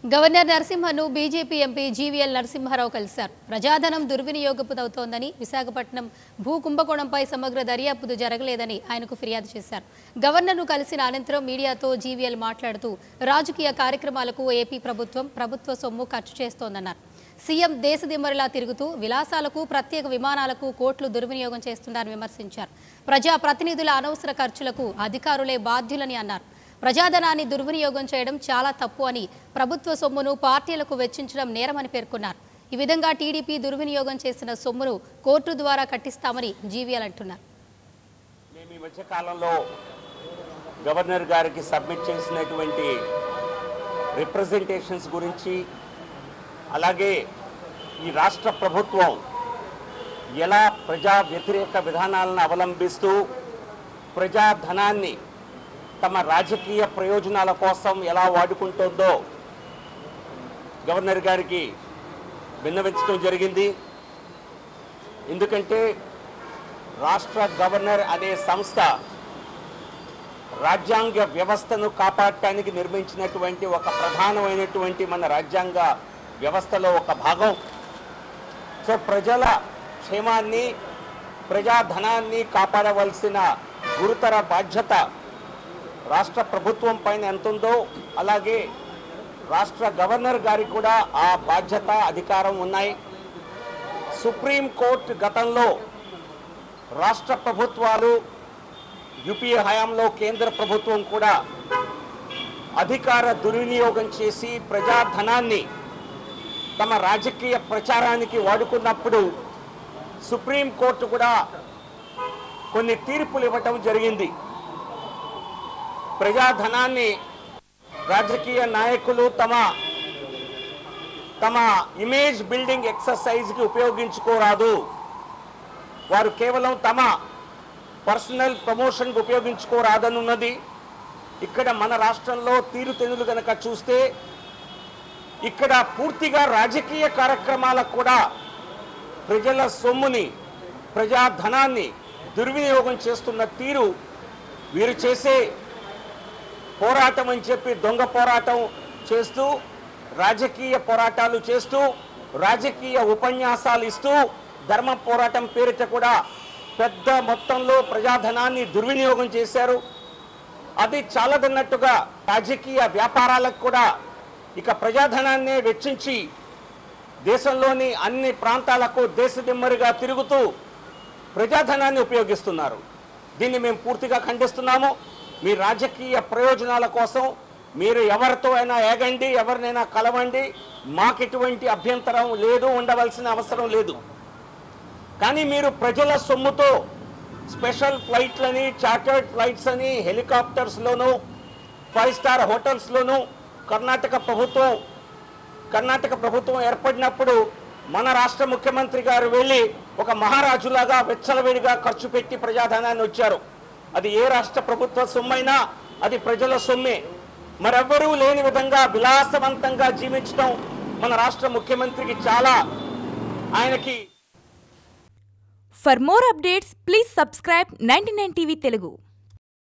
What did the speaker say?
Governor నరసింహను BJP MP GVL Narasimha Rao కలిశారు ప్రజాధనం దుర్వినియోగపుతవుతోందని విశాఖపట్నం భూ కుంభకోణంపై సమగ్ర దర్యాప్తు జరగలేదని ఆయనకు ఫిర్యాదు చేశారు గవర్నర్ను కలిసిన అనంతరం మీడియాతో జీవీఎల్ మాట్లాడుతూ రాజకీయ కార్యక్రమాలకు ఏపీ ప్రభుత్వం ప్రభుత్వ సొమ్ము ఖర్చు చేస్తోందన్నారు సీఎం దేశదిమ్మరిలా తిరుగుతూ విలాసాలకు ప్రత్యేక విమానాలకు కోట్లు దుర్వినియోగం చేస్తున్నారని విమర్శించారు ప్రజా ప్రతినిధుల అనవసర ఖర్చులకు అధికారులే బాధ్యులని అన్నారు ప్రజాధనాన్ని దుర్వినియోగం చేయడం చాలా తప్పు అని ప్రభుత్వ సొమ్మును పార్టీలకు వెచ్చించడం నేరమని పేర్కొన్నారు ఈ విధంగా టీడీపీ దుర్వినియోగం చేసిన సొమ్మును కోర్టు ద్వారా కట్టిస్తామని జీవీఎల్ అంటున్నారు మేము ఈ మధ్య కాలంలో గవర్నర్ గారికి సబ్మిట్ చేసినటువంటి రిప్రజెంటేషన్స్ గురించి అలాగే ఈ రాష్ట్ర ప్రభుత్వం ఎలా ప్రజా వ్యతిరేక విధానాలను అవలంబిస్తూ ప్రజాధనాన్ని తమ రాజకీయ ప్రయోజనాల కోసం ఎలా వాడుకుంటుందో గవర్నర్ గారికి విన్నవించడం జరిగింది ఎందుకంటే రాష్ట్ర గవర్నర్ అనే సంస్థ రాజ్యాంగ వ్యవస్థను కాపాడటానికి నిర్మించినటువంటి ఒక ప్రధానమైనటువంటి మన రాజ్యాంగ వ్యవస్థలో ఒక భాగం సో ప్రజల క్షేమాన్ని ప్రజాధనాన్ని కాపాడవలసిన గురుతర బాధ్యత రాష్ట్ర ప్రభుత్వం పైన ఎంత ఉందో అలాగే రాష్ట్ర గవర్నర్ గారికి కూడా ఆ బాధ్యత అధికారం ఉన్నాయి సుప్రీం కోర్టు గతంలో రాష్ట్ర ప్రభుత్వాలు యూపీఏ హయాంలో కేంద్ర ప్రభుత్వం కూడా అధికార దుర్వినియోగం చేసి ప్రజాధనాన్ని తమ రాజకీయ ప్రచారానికి వాడుకున్నప్పుడు సుప్రీం కోర్టు కూడా కొన్ని తీర్పులు ఇవ్వటం జరిగింది ప్రజాధనాన్ని రాజకీయ నాయకులు తమ తమ ఇమేజ్ బిల్డింగ్ ఎక్సర్సైజ్కి ఉపయోగించుకోరాదు వారు కేవలం తమ పర్సనల్ ప్రమోషన్కి ఉపయోగించుకోరాదనున్నది ఇక్కడ మన రాష్ట్రంలో తీరుతెన్నులు కనుక చూస్తే ఇక్కడ పూర్తిగా రాజకీయ కార్యక్రమాలకు కూడా ప్రజల సొమ్ముని ప్రజాధనాన్ని దుర్వినియోగం చేస్తున్న తీరు వీరు చేసే పోరాటం అని చెప్పి దొంగ పోరాటం చేస్తూ రాజకీయ పోరాటాలు చేస్తూ రాజకీయ ఉపన్యాసాలు ఇస్తూ ధర్మ పోరాటం పేరిట కూడా పెద్ద మొత్తంలో ప్రజాధనాన్ని దుర్వినియోగం చేశారు అది చాలదన్నట్టుగా రాజకీయ వ్యాపారాలకు కూడా ఇక ప్రజాధనాన్నే వెచ్చించి దేశంలోని అన్ని ప్రాంతాలకు దేశదిమ్మరిగా తిరుగుతూ ప్రజాధనాన్ని ఉపయోగిస్తున్నారు దీన్ని మేము పూర్తిగా ఖండిస్తున్నాము మీ రాజకీయ ప్రయోజనాల కోసం మీరు ఎవరితో అయినా ఏగండి ఎవరినైనా కలవండి మాకు ఎటువంటి అభ్యంతరం లేదు ఉండవలసిన అవసరం లేదు కానీ మీరు ప్రజల సొమ్ముతో స్పెషల్ ఫ్లైట్లని చార్టర్డ్ ఫ్లైట్స్ అని హెలికాప్టర్స్లోను ఫైవ్ స్టార్ హోటల్స్లోను కర్ణాటక ప్రభుత్వం కర్ణాటక ప్రభుత్వం ఏర్పడినప్పుడు మన రాష్ట్ర ముఖ్యమంత్రి గారు వెళ్ళి ఒక మహారాజులాగా వెచ్చలవిడిగా ఖర్చు పెట్టి ప్రజాధనాన్ని వచ్చారు అది ఏ రాష్ట్ర ప్రభుత్వ సొమ్మైనా అది ప్రజల సొమ్మే మరెవ్వరూ లేని విధంగా విలాసవంతంగా జీవించడం మన రాష్ట్ర ముఖ్యమంత్రికి చాలా ఆయనకి For more updates, please subscribe 99 TV Telugu.